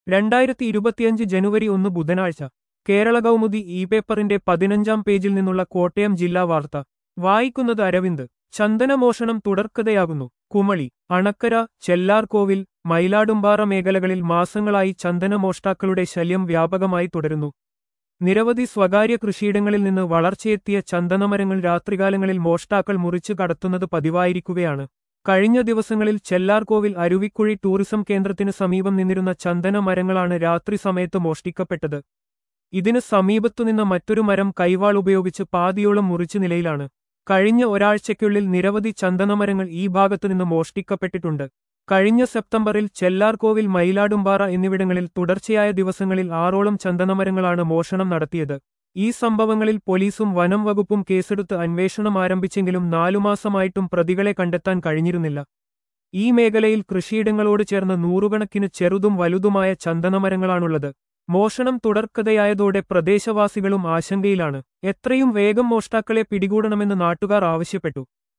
രണ്ടായിരത്തി ഇരുപത്തിയഞ്ച് ജനുവരി ഒന്ന് ബുധനാഴ്ച കേരള കൗമുദി ഇ പേപ്പറിന്റെ പതിനഞ്ചാം പേജിൽ നിന്നുള്ള കോട്ടയം ജില്ലാ വാർത്ത വായിക്കുന്നത് അരവിന്ദ് ചന്ദനമോഷണം തുടർക്കഥയാകുന്നു കുമളി അണക്കര ചെല്ലാർകോവിൽ മയിലാടുംപാറ മേഖലകളിൽ മാസങ്ങളായി ചന്ദനമോഷ്ടാക്കളുടെ ശല്യം വ്യാപകമായി തുടരുന്നു നിരവധി സ്വകാര്യ കൃഷിയിടങ്ങളിൽ നിന്ന് വളർച്ചയെത്തിയ ചന്ദനമരങ്ങൾ രാത്രികാലങ്ങളിൽ മോഷ്ടാക്കൾ മുറിച്ചു കടത്തുന്നത് പതിവായിരിക്കുകയാണ് കഴിഞ്ഞ ദിവസങ്ങളിൽ ചെല്ലാർകോവിൽ അരുവിക്കുഴി ടൂറിസം കേന്ദ്രത്തിന് സമീപം നിന്നിരുന്ന ചന്ദന മരങ്ങളാണ് രാത്രി സമയത്ത് മോഷ്ടിക്കപ്പെട്ടത് ഇതിന് സമീപത്തുനിന്ന മറ്റൊരു മരം കൈവാൾ ഉപയോഗിച്ച് പാതിയോളം മുറിച്ച നിലയിലാണ് കഴിഞ്ഞ ഒരാഴ്ചയ്ക്കുള്ളിൽ നിരവധി ചന്ദനമരങ്ങൾ ഈ ഭാഗത്തുനിന്ന് മോഷ്ടിക്കപ്പെട്ടിട്ടുണ്ട് കഴിഞ്ഞ സെപ്റ്റംബറിൽ ചെല്ലാർകോവിൽ മയിലാടുംപാറ എന്നിവിടങ്ങളിൽ തുടർച്ചയായ ദിവസങ്ങളിൽ ആറോളം ചന്ദനമരങ്ങളാണ് മോഷണം നടത്തിയത് ഈ സംഭവങ്ങളിൽ പോലീസും വനം വകുപ്പും കേസെടുത്ത് അന്വേഷണം ആരംഭിച്ചെങ്കിലും നാലുമാസമായിട്ടും പ്രതികളെ കണ്ടെത്താൻ കഴിഞ്ഞിരുന്നില്ല ഈ മേഖലയിൽ കൃഷിയിടങ്ങളോട് ചേർന്ന് നൂറുകണക്കിന് ചെറുതും വലുതുമായ ചന്ദനമരങ്ങളാണുള്ളത് മോഷണം തുടർക്കഥയായതോടെ പ്രദേശവാസികളും ആശങ്കയിലാണ് എത്രയും വേഗം മോഷ്ടാക്കളെ പിടികൂടണമെന്ന് നാട്ടുകാർ ആവശ്യപ്പെട്ടു